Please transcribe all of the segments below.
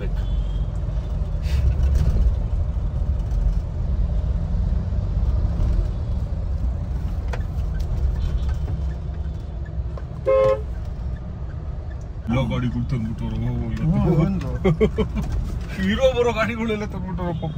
ಹೋಗ್ಬೇಕು ಎಲ್ಲ ಗಾಡಿಗಳು ತಂದ್ಬಿಟ್ಟವ್ರು ಒಂದು ಇರೋ ಬರೋ ಗಾಡಿಗಳೆಲ್ಲ ತಂದ್ಬಿಟ್ಟವ್ರು ಪಾಪ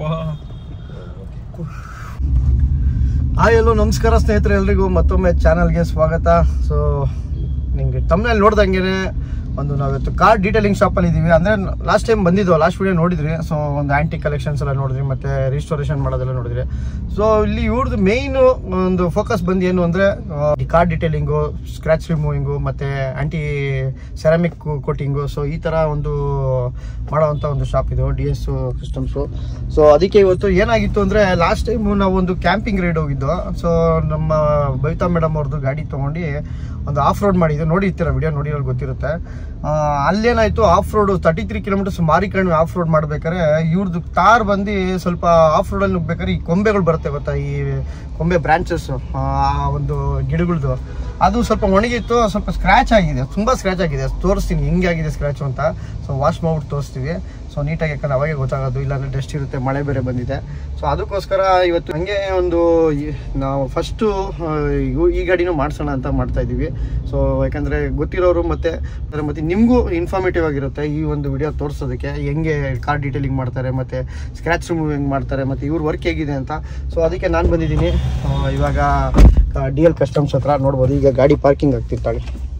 ಹಾಯ್ ಎಲ್ಲೋ ನಮಸ್ಕಾರ ಸ್ನೇಹಿತರೆ ಎಲ್ರಿಗೂ ಮತ್ತೊಮ್ಮೆ ಚಾನಲ್ಗೆ ಸ್ವಾಗತ ಸೊ ನಿಮಗೆ ತಮ್ಮನಲ್ಲಿ ನೋಡ್ದಂಗೆ ಒಂದು ನಾವಿವತ್ತು ಕಾರ್ ಡೀಟೇಲಿಂಗ್ ಶಾಪಲ್ಲಿ ಇದ್ದೀವಿ ಅಂದರೆ ಲಾಸ್ಟ್ ಟೈಮ್ ಬಂದಿದ್ದು ಲಾಸ್ಟ್ ವಿಡಿಯೋ ನೋಡಿದ್ರಿ ಸೊ ಒಂದು ಆ್ಯಂಟಿ ಕಲೆಕ್ಷನ್ಸ್ ಎಲ್ಲ ನೋಡಿದ್ರಿ ಮತ್ತು ರಿಸ್ಟೋರೇಷನ್ ಮಾಡೋದೆಲ್ಲ ನೋಡಿದ್ರಿ ಸೊ ಇಲ್ಲಿ ಇವ್ರದ್ದು ಮೇಯ್ನು ಒಂದು ಫೋಕಸ್ ಬಂದು ಏನು ಅಂದರೆ ಕಾರ್ ಡೀಟೇಲಿಂಗು ಸ್ಕ್ರ್ಯಾಚ್ ರಿಮೂವಿಂಗು ಮತ್ತು ಆ್ಯಂಟಿ ಸೆರಾಮಿಕ್ ಕೋಟಿಂಗು ಸೊ ಈ ಥರ ಒಂದು ಮಾಡೋವಂಥ ಒಂದು ಶಾಪ್ ಇದು ಡಿ ಎಸ್ ಸಿಸ್ಟಮ್ಸು ಸೊ ಅದಕ್ಕೆ ಇವತ್ತು ಏನಾಗಿತ್ತು ಅಂದರೆ ಲಾಸ್ಟ್ ಟೈಮು ನಾವು ಒಂದು ಕ್ಯಾಂಪಿಂಗ್ ರೈಡ್ ಹೋಗಿದ್ದು ಸೊ ನಮ್ಮ ಬೈತಾ ಮೇಡಮ್ ಅವ್ರದ್ದು ಗಾಡಿ ತೊಗೊಂಡು ಒಂದು ಆಫ್ ರೋಡ್ ಮಾಡಿದ್ದು ನೋಡಿರ್ತೀರ ವಿಡಿಯೋ ನೋಡಿರೋರು ಗೊತ್ತಿರುತ್ತೆ ಆ, ಅಲ್ಲೇನಾಯ್ತು off road thirty three kilometres ಮಾರಿ ಕಡಿಮೆ ಆಫ್ ರೋಡ್ ಮಾಡ್ಬೇಕಾದ್ರೆ ಇವ್ರದ್ದು ತಾರ್ ಬಂದು ಸ್ವಲ್ಪ ಆಫ್ ರೋಡಲ್ಲಿ ನುಗ್ಬೇಕಾದ್ರೆ ಈ ಕೊಂಬೆಗಳು ಬರುತ್ತೆ ಗೊತ್ತಾ ಈ ಕೊಂಬೆ ಬ್ರಾಂಚಸ್ ಒಂದು ಗಿಡಗಳದ್ದು ಅದು ಸ್ವಲ್ಪ ಒಣಗಿತ್ತು ಸ್ವಲ್ಪ ಸ್ಕ್ರ್ಯಾಚ್ ಆಗಿದೆ ತುಂಬ ಸ್ಕ್ರ್ಯಾಚ್ ಆಗಿದೆ ತೋರಿಸ್ತೀನಿ ಹೆಂಗೆ ಆಗಿದೆ ಸ್ಕ್ರ್ಯಾಚು ಅಂತ ಸೊ ವಾಶ್ ಮಾಡ್ಬಿಟ್ಟು ತೋರಿಸ್ತೀವಿ ಸೊ ನೀಟಾಗಿ ಯಾಕಂದ್ರೆ ಅವಾಗೆ ಗೊತ್ತಾಗೋದು ಇಲ್ಲಾಂದ್ರೆ ಡಸ್ಟ್ ಇರುತ್ತೆ ಮಳೆ ಬೇರೆ ಬಂದಿದೆ ಸೊ ಅದಕ್ಕೋಸ್ಕರ ಇವತ್ತು ಹಂಗೆ ಒಂದು ಈ- ನಾವು ಫಸ್ಟು ಈ ಗಾಡಿನೂ ಮಾಡಿಸೋಣ ಅಂತ ಮಾಡ್ತಾ ಇದ್ದೀವಿ ಸೊ ಯಾಕಂದರೆ ಗೊತ್ತಿರೋರು ಮತ್ತು ಅದ್ರ ಮತ್ತೆ ನಿಮಗೂ ಇನ್ಫಾರ್ಮೇಟಿವ್ ಆಗಿರುತ್ತೆ ಈ ಒಂದು ವಿಡಿಯೋ ತೋರಿಸೋದಕ್ಕೆ ಹೆಂಗೆ ಕಾರ್ ಡೀಟೇಲಿಂಗ್ ಮಾಡ್ತಾರೆ ಮತ್ತು ಸ್ಕ್ರ್ಯಾಚ್ ರಿಮೂವಿಂಗ್ ಮಾಡ್ತಾರೆ ಮತ್ತು ಇವ್ರ ವರ್ಕ್ ಹೇಗಿದೆ ಅಂತ ಸೊ ಅದಕ್ಕೆ ನಾನು ಬಂದಿದ್ದೀನಿ ಆ, ಇವಾಗ ಡಿ ಎಲ್ ಕಸ್ಟಮ್ಸ್ ಹತ್ರ ನೋಡ್ಬೋದು ಈಗ ಗಾಡಿ ಪಾರ್ಕಿಂಗ್ ಆಗ್ತಿರ್ತಾಳೆ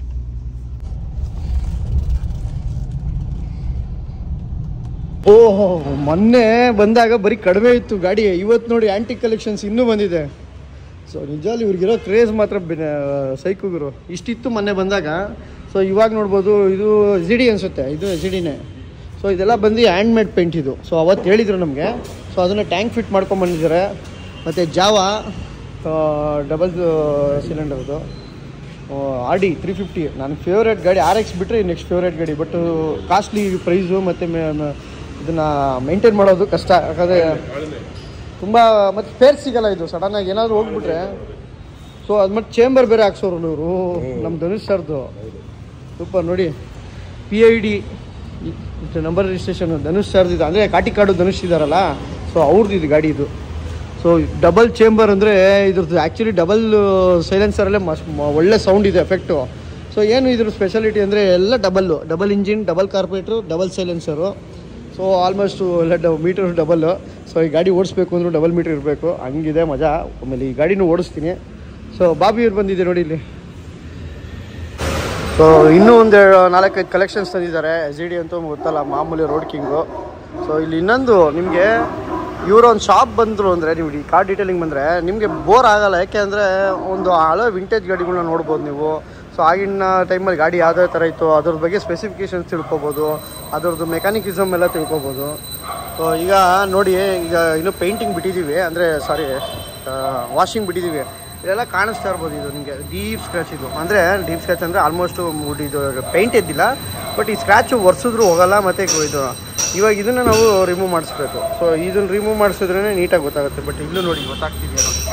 ಓಹೋ ಮೊನ್ನೆ ಬಂದಾಗ ಬರೀ ಕಡಿಮೆ ಇತ್ತು ಗಾಡಿ ಇವತ್ತು ನೋಡಿ ಆ್ಯಂಟಿಕ್ ಕಲೆಕ್ಷನ್ಸ್ ಇನ್ನೂ ಬಂದಿದೆ ಸೊ ನಿಜಲ್ಲಿ ಇವ್ರಿಗಿರೋ ಕ್ರೇಜ್ ಮಾತ್ರ ಸೈಕುಗುರು ಇಷ್ಟಿತ್ತು ಮೊನ್ನೆ ಬಂದಾಗ ಸೊ ಇವಾಗ ನೋಡ್ಬೋದು ಇದು ಜಿಡಿ ಅನಿಸುತ್ತೆ ಇದು ಜಿಡಿನೇ ಸೊ ಇದೆಲ್ಲ ಬಂದು ಹ್ಯಾಂಡ್ ಮೇಡ್ ಪೇಂಟ್ ಇದು ಸೊ ಅವತ್ತು ಹೇಳಿದರು ನಮಗೆ ಸೊ ಅದನ್ನು ಟ್ಯಾಂಕ್ ಫಿಟ್ ಮಾಡ್ಕೊಂಬಂದಿದ್ದಾರೆ ಮತ್ತು ಜಾವಾ ಡಬಲ್ ಸಿಲಿಂಡರ್ದು ಆರ್ ಡಿ ತ್ರೀ ಫಿಫ್ಟಿ ನನ್ನ ಫೇವ್ರೇಟ್ ಗಾಡಿ ಆರ್ ಎಕ್ಸ್ ಬಿಟ್ಟರೆ ನೆಕ್ಸ್ಟ್ ಫೇವ್ರೇಟ್ ಗಾಡಿ ಬಟ್ ಕಾಸ್ಟ್ಲಿ ಪ್ರೈಸು ಮತ್ತು ಇದನ್ನು ಮೇಂಟೈನ್ ಮಾಡೋದು ಕಷ್ಟ ಯಾಕಂದರೆ ತುಂಬ ಮತ್ತು ಸ್ಪೇರ್ ಸಿಗಲ್ಲ ಇದು ಸಡನ್ನಾಗಿ ಏನಾದರೂ ಹೋಗ್ಬಿಟ್ರೆ ಸೊ ಅದು ಮತ್ತು ಚೇಂಬರ್ ಬೇರೆ ಹಾಕ್ಸೋರು ಇವರು ನಮ್ಮ ಧನುಷ್ ಸರ್ದು ಸೂಪರ್ ನೋಡಿ P I D number registration Dhanush ಸರ್ದು ಇದು ಅಂದರೆ ಕಾಟಿ ಕಾಡು ಧನುಷ್ ಇದ್ದಾರಲ್ಲ ಸೊ ಅವ್ರದ್ದು ಇದು ಗಾಡಿ ಇದು ಸೊ ಡಬಲ್ ಚೇಂಬರ್ ಅಂದರೆ ಇದ್ರದ್ದು ಆ್ಯಕ್ಚುಲಿ ಡಬಲ್ ಸೈಲೆನ್ಸರಲ್ಲೇ ಮಸ್ ಮ- ಒಳ್ಳೆ ಸೌಂಡ್ ಇದೆ ಎಫೆಕ್ಟು ಸೊ ಏನು ಇದ್ರ ಸ್ಪೆಷಾಲಿಟಿ ಅಂದರೆ ಎಲ್ಲ double double engine double carburettor double silencer so almost ಎಲ್ಲ ಡ ಮೀಟರ್ ಡಬಲ್ಲು ಸೊ ಈ ಗಾಡಿ ಓಡಿಸ್ಬೇಕು ಅಂದರೂ ಡಬಲ್ ಮೀಟ್ರ್ ಇರಬೇಕು ಹಂಗಿದೆ ಮಜಾ ಆಮೇಲೆ ಈ ಗಾಡಿನೂ ಓಡಿಸ್ತೀನಿ ಸೊ ಬಾಬಿ ಇವ್ರು ಬಂದಿದೆ ನೋಡಿ ಇಲ್ಲಿ ಸೊ ಇನ್ನೂ ಒಂದು ನಾಲ್ಕೈದು ಕಲೆಕ್ಷನ್ಸ್ ತಂದಿದ್ದಾರೆ ಎಸ್ ಡಿ ಅಂತೂ ಗೊತ್ತಲ್ಲ ಮಾಮೂಲಿ ರೋಡ್ ಕಿಂಗು ಸೊ ಇಲ್ಲಿ ಇನ್ನೊಂದು ನಿಮಗೆ ಇವರು ಒಂದು ಶಾಪ್ ಬಂದರು ಅಂದರೆ ನೀವು ಈ ಕಾರ್ ಡೀಟೇಲಿಂಗ್ ಬಂದರೆ ನಿಮಗೆ ಬೋರ್ ಆಗಲ್ಲ ಯಾಕೆ ಅಂದರೆ ಒಂದು ಹಳೆ ವಿಂಟೇಜ್ ಗಾಡಿಗಳನ್ನ ನೋಡ್ಬೋದು ನೀವು ಸೊ ಆಗಿನ ಟೈಮಲ್ಲಿ ಗಾಡಿ ಯಾವುದೇ ಥರ ಇತ್ತು ಅದ್ರ ಬಗ್ಗೆ ಸ್ಪೆಸಿಫಿಕೇಶನ್ಸ್ ತಿಳ್ಕೊಬೋದು ಅದ್ರದ್ದು ಮೆಕ್ಯಾನಿಕಿಸಮ್ ಎಲ್ಲ ತಿಳ್ಕೊಬೋದು ಸೊ ಈಗ ನೋಡಿ ಈಗ ಇನ್ನೂ ಪೇಂಟಿಂಗ್ ಬಿಟ್ಟಿದ್ದೀವಿ ಅಂದರೆ ಸಾರಿ ವಾಷಿಂಗ್ ಬಿಟ್ಟಿದ್ದೀವಿ ಇದೆಲ್ಲ ಕಾಣಿಸ್ತಾ ಇರ್ಬೋದು ಇದು ನಿಮಗೆ ಡೀಪ್ ಸ್ಕ್ರ್ಯಾಚ್ ಇದು ಅಂದರೆ ಡೀಪ್ ಸ್ಕ್ರ್ಯಾಚ್ ಅಂದರೆ ಆಲ್ಮೋಸ್ಟ್ ಇದು ಪೇಂಟ್ ಎದ್ದಿಲ್ಲ ಬಟ್ ಈ ಸ್ಕ್ರ್ಯಾಚು ಒರೆಸಿದ್ರು ಹೋಗಲ್ಲ ಮತ್ತು ಇದು ಇವಾಗ ಇದನ್ನು ನಾವು ರಿಮೂವ್ ಮಾಡಿಸ್ಬೇಕು ಸೊ ಇದನ್ನು ರಿಮೂವ್ ಮಾಡಿಸಿದ್ರೇ ನೀಟಾಗಿ ಗೊತ್ತಾಗುತ್ತೆ ಬಟ್ ಇಲ್ಲೂ ನೋಡಿ ಗೊತ್ತಾಗ್ತಿದೆಯಾ ನೋಡಿ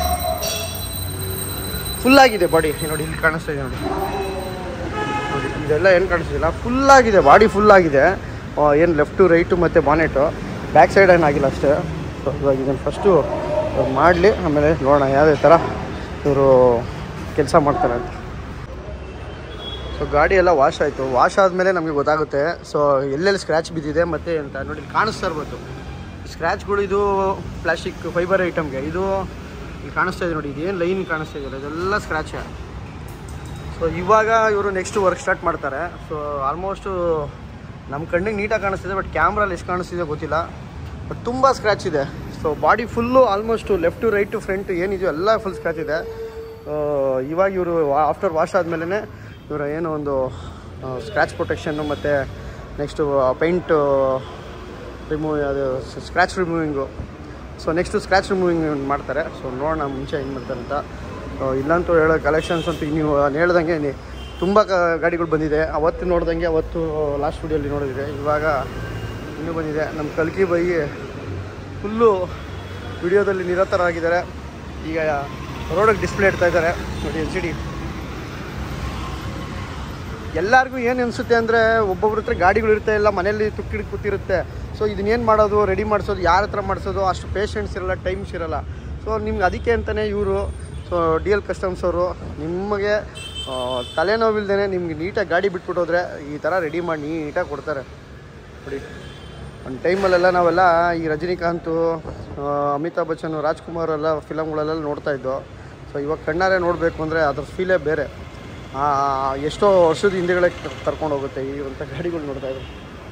ಫುಲ್ ಆಗಿದೆ ಬಾಡಿ ನೋಡಿ ಇಲ್ಲಿ ಕಾಣಿಸ್ತಾ ಇದೆ ನೋಡಿ ನೋಡಿ ಇದೆಲ್ಲ ಏನು ಕಾಣಿಸ್ತಿಲ್ಲ ಫುಲ್ ಆಗಿದೆ ಬಾಡಿ ಫುಲ್ ಆಗಿದೆ ಏನು ಲೆಫ್ಟು ರೈಟು ಮತ್ತು ಬಾನೆಟು ಬ್ಯಾಕ್ ಸೈಡ್ ಏನು ಆಗಿಲ್ಲ ಅಷ್ಟೇ ಸೊ ಇವಾಗ ಇದನ್ನು ಫಸ್ಟು ಮಾಡಲಿ ಆಮೇಲೆ ನೋಡೋಣ ಯಾವುದೇ ಥರ ಇವರು ಕೆಲಸ ಮಾಡ್ತಾರೆ ಅಂತ ಸೊ ಗಾಡಿ ಎಲ್ಲ ವಾಶ್ ಆಯಿತು ವಾಶ್ ಆದಮೇಲೆ ನಮಗೆ ಗೊತ್ತಾಗುತ್ತೆ ಸೊ ಎಲ್ಲೆಲ್ಲಿ ಸ್ಕ್ರ್ಯಾಚ್ ಬಿದ್ದಿದೆ ಮತ್ತು ಅಂತ ನೋಡಿ ಇಲ್ಲಿ ಕಾಣಿಸ್ತಾ ಇರ್ಬೋದು ಸ್ಕ್ರ್ಯಾಚ್ಗಳು ಇದು ಪ್ಲಾಸ್ಟಿಕ್ ಫೈಬರ್ ಐಟಮ್ಗೆ ಇದು ಇಲ್ಲಿ ಕಾಣಿಸ್ತಾ ಇದೆ ನೋಡಿ ಇದೇನು ಲೈನ್ ಕಾಣಿಸ್ತಾ ಇದೆಯಲ್ಲ ಇದೆಲ್ಲ ಸ್ಕ್ರ್ಯಾಚ್ ಸೊ ಇವಾಗ ಇವರು ನೆಕ್ಸ್ಟ್ ವರ್ಕ್ ಸ್ಟಾರ್ಟ್ ಮಾಡ್ತಾರೆ ಸೊ ಆಲ್ಮೋಸ್ಟು ನಮ್ಮ ಕಣ್ಣಿಗೆ ನೀಟಾಗಿ ಕಾಣಿಸ್ತಿದೆ ಬಟ್ ಕ್ಯಾಮ್ರಲ್ಲಿ ಎಷ್ಟು ಕಾಣಿಸ್ತಿದೆ ಗೊತ್ತಿಲ್ಲ ಬಟ್ ತುಂಬ ಸ್ಕ್ರ್ಯಾಚ್ ಇದೆ so body full almost left right front ಏನಿದೆಯೋ ಎಲ್ಲ ಫುಲ್ ಸ್ಕ್ರ್ಯಾಚ್ ಇದೆ ಆ, ಇವಾಗ ಇವರು ಆಫ್ಟರ್ ವಾಶ್ ಆದಮೇಲೆ ಇವರ ಏನೋ ಒಂದು ಸ್ಕ್ರ್ಯಾಚ್ ಪ್ರೊಟೆಕ್ಷನ್ನು ಮತ್ತು ನೆಕ್ಸ್ಟು ಪೈಂಟು ರಿಮೂವ್ ಅದು scratch removing so next scratch removing ಮಾಡ್ತಾರೆ ಸೊ ನೋಡೋಣ ಮುಂಚೆ ಹೆಂಗೆ ಮಾಡ್ತಾರೆ ಅಂತ ಸೊ ಇಲ್ಲಂತೂ ಹೇಳೋ ಕಲೆಕ್ಷನ್ಸ್ ಅಂತೂ ನೀವು ನಾನು ಹೇಳ್ದಂಗೆ ನಿ- ತುಂಬ ಕ ಗಾಡಿಗಳು ಬಂದಿದೆ ಅವತ್ತು ನೋಡ್ದಂಗೆ ಅವತ್ತು ಲಾಸ್ಟ್ ವಿಡಿಯೋಲಿ ನೋಡಿದ್ರೆ ಇವಾಗ ಇನ್ನೂ ಬಂದಿದೆ ನಮ್ಮ ಕಲ್ಕಿ ಬೈ ಫುಲ್ಲು ವಿಡಿಯೋದಲ್ಲಿ ನಿರತರಾಗಿದ್ದಾರೆ ಈಗ ರೋಡಿಗೆ ಡಿಸ್ಪ್ಲೇ ಇಡ್ತಾ ಇದ್ದಾರೆ ನೋಡಿ ಎಲ್ ಸಿ ಡಿ ಎಲ್ಲರಿಗೂ ಏನು ಅನಿಸುತ್ತೆ ಅಂದರೆ ಒಬ್ಬೊಬ್ರ ಹತ್ರ ಗಾಡಿಗಳು ಇರುತ್ತೆ ಇಲ್ಲ ಮನೇಲಿ ತುಕ್ಕಿಡ್ ಕೂತಿರುತ್ತೆ ಸೊ ಇದನ್ನೇನು ಮಾಡೋದು ರೆಡಿ ಮಾಡಿಸೋದು ಯಾರ ಹತ್ರ ಮಾಡಿಸೋದು ಅಷ್ಟು ಪೇಷನ್ಸ್ ಇರಲ್ಲ ಟೈಮ್ಸ್ ಇರಲ್ಲ ಸೊ ನಿಮ್ಗೆ ಅದಕ್ಕೆ ಅಂತಲೇ ಇವರು ಸೊ ಡಿ ಎಲ್ ಕಸ್ಟಮ್ಸ್ ಅವರು ನಿಮಗೆ ಆ, ತಲೆನೋವಿಲ್ದೇ ನಿಮ್ಗೆ ನೀಟಾಗಿ ಗಾಡಿ ಬಿಟ್ಬಿಟ್ಟೋದ್ರೆ ಈ ಥರ ರೆಡಿ ಮಾಡಿ ನೀಟಾಗಿ ಕೊಡ್ತಾರೆ ನೋಡಿ ಒಂದು ಟೈಮಲ್ಲೆಲ್ಲ ನಾವೆಲ್ಲ ಈ ರಜನಿಕಾಂತು ಆ, ಅಮಿತಾಬ್ ಬಚ್ಚನ್ ರಾಜ್ಕುಮಾರ್ ಎಲ್ಲ ಫಿಲಮ್ಗಳೆಲ್ಲ ನೋಡ್ತಾ ಇದ್ದೋ ಸೊ ಇವಾಗ ಕಣ್ಣಾರೆ ನೋಡಬೇಕು ಅಂದರೆ ಅದ್ರ ಫೀಲೇ ಬೇರೆ ಆ, ಎಷ್ಟೋ ವರ್ಷದ ಹಿಂದೆಗಳೇ ಕರ್ಕೊಂಡು ಹೋಗುತ್ತೆ ಈ ಅಂತ ಗಾಡಿಗಳು ನೋಡ್ತಾ ಇದ್ರು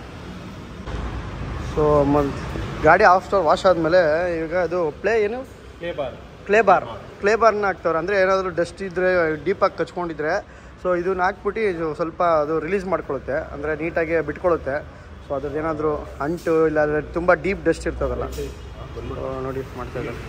ಸೊ ಮ ಗಾಡಿ ಆಫ್ಟರ್ ವಾಶ್ ಆದಮೇಲೆ ಈಗ ಅದು ಪ್ಲೇ ಏನು ಕ್ಲೇ ಬಾರ್ ಕ್ಲೇ ಬಾರ್ನ ಹಾಕ್ತವ್ರೆ ಅಂದರೆ ಏನಾದರೂ ಡಸ್ಟ್ ಇದ್ದರೆ ಡೀಪಾಗಿ ಕಚ್ಕೊಂಡಿದ್ರೆ ಸೊ ಇದನ್ನ ಹಾಕ್ಬಿಟ್ಟು ಇದು ಸ್ವಲ್ಪ ಅದು ರಿಲೀಸ್ ಮಾಡ್ಕೊಳ್ಳುತ್ತೆ ಅಂದರೆ ನೀಟಾಗಿ ಬಿಟ್ಕೊಳ್ಳುತ್ತೆ ಸೊ ಅದ್ರದ್ದು ಏನಾದರೂ ಅಂಟು ಇಲ್ಲ ಅಂದರೆ ತುಂಬ ಡೀಪ್ ಡಸ್ಟ್ ಇರ್ತದಲ್ಲ So, ನೋಡಿ ಮಾಡ್ತಾ ಇದ್ದಾರೆ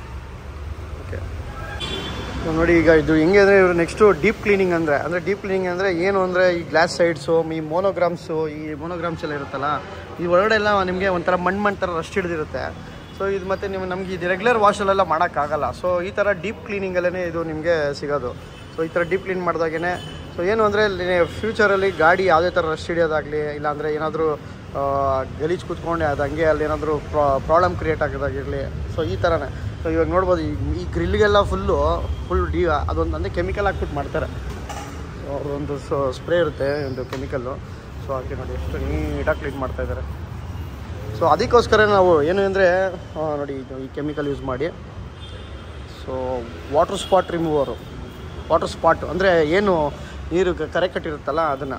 ಓಕೆ ಸೊ ನೋಡಿ ಈಗ ಇದು ಹೆಂಗೆ ಅಂದರೆ ಇವರು ನೆಕ್ಸ್ಟು ಡೀಪ್ ಕ್ಲೀನಿಂಗ್ ಅಂದರೆ ಅಂದರೆ ಡೀಪ್ ಕ್ಲೀನಿಂಗ್ ಅಂದರೆ ಏನು ಅಂದರೆ ಈ ಗ್ಲಾಸ್ ಸೈಡ್ಸು ಈ ಮೋನೋಗ್ರಾಮ್ಸು ಈ ಮೋನೋಗ್ರಾಮ್ಸ್ ಎಲ್ಲ ಇರುತ್ತಲ್ಲ ಈ ಒಳಗಡೆ ಎಲ್ಲ ನಿಮಗೆ ಒಂಥರ ಮಣ್ಣು ಮಣ್ಣು ಥರ ರಸ್ಟ್ ಹಿಡಿದಿರುತ್ತೆ ಸೊ ಇದು ಮತ್ತು ನೀವು ನಮ್ಗೆ ಇದು ರೆಗ್ಯುಲರ್ ವಾಶಲ್ಲೆಲ್ಲ ಮಾಡೋಕ್ಕಾಗಲ್ಲ ಸೊ ಈ ಥರ ಡೀಪ್ ಕ್ಲೀನಿಂಗಲ್ಲೇ ಇದು ನಿಮಗೆ ಸಿಗೋದು ಸೊ ಈ ಥರ ಡೀಪ್ ಕ್ಲೀನ್ ಮಾಡಿದಾಗೇ ಸೊ ಏನು ಅಂದರೆ ಫ್ಯೂಚರಲ್ಲಿ ಗಾಡಿ ಯಾವುದೇ ಥರ ರಸ್ಟ್ ಹಿಡಿಯೋದಾಗಲಿ ಇಲ್ಲಾಂದರೆ ಏನಾದರೂ ಗಲೀಜು ಕೂತ್ಕೊಂಡೆ ಅದು ಹಂಗೆ ಅಲ್ಲಿ ಏನಾದರೂ ಪ್ರಾಬ್ಲಮ್ ಕ್ರಿಯೇಟ್ ಆಗೋದಾಗಿರಲಿ ಸೊ ಈ ಥರನೇ ಸೊ ಇವಾಗ ನೋಡ್ಬೋದು ಈ ಈ ಗ್ರಿಲ್ಗೆಲ್ಲ ಫುಲ್ಲು ಫುಲ್ ಡಿ ಅದೊಂದು ಅಂದರೆ ಕೆಮಿಕಲ್ ಹಾಕ್ಬಿಟ್ಟು ಮಾಡ್ತಾರೆ ಅವ್ರದ್ದೊಂದು ಸೊ ಸ್ಪ್ರೇ ಇರುತ್ತೆ ಒಂದು ಕೆಮಿಕಲ್ಲು ಸೊ ಅದಕ್ಕೆ ನೋಡಿ ಎಷ್ಟು ನೀಟಾಗಿ ಕ್ಲೀನ್ ಮಾಡ್ತಾ ಇದ್ದಾರೆ ಸೊ ಅದಕ್ಕೋಸ್ಕರ ನಾವು ಏನು ಅಂದರೆ ನೋಡಿ ಇದು ಈ ಕೆಮಿಕಲ್ ಯೂಸ್ ಮಾಡಿ so water spot remover water spot ಅಂದರೆ ಏನು ನೀರು ಕ- ಕರೆ ಕಟ್ಟಿರುತ್ತಲ್ಲ ಅದನ್ನು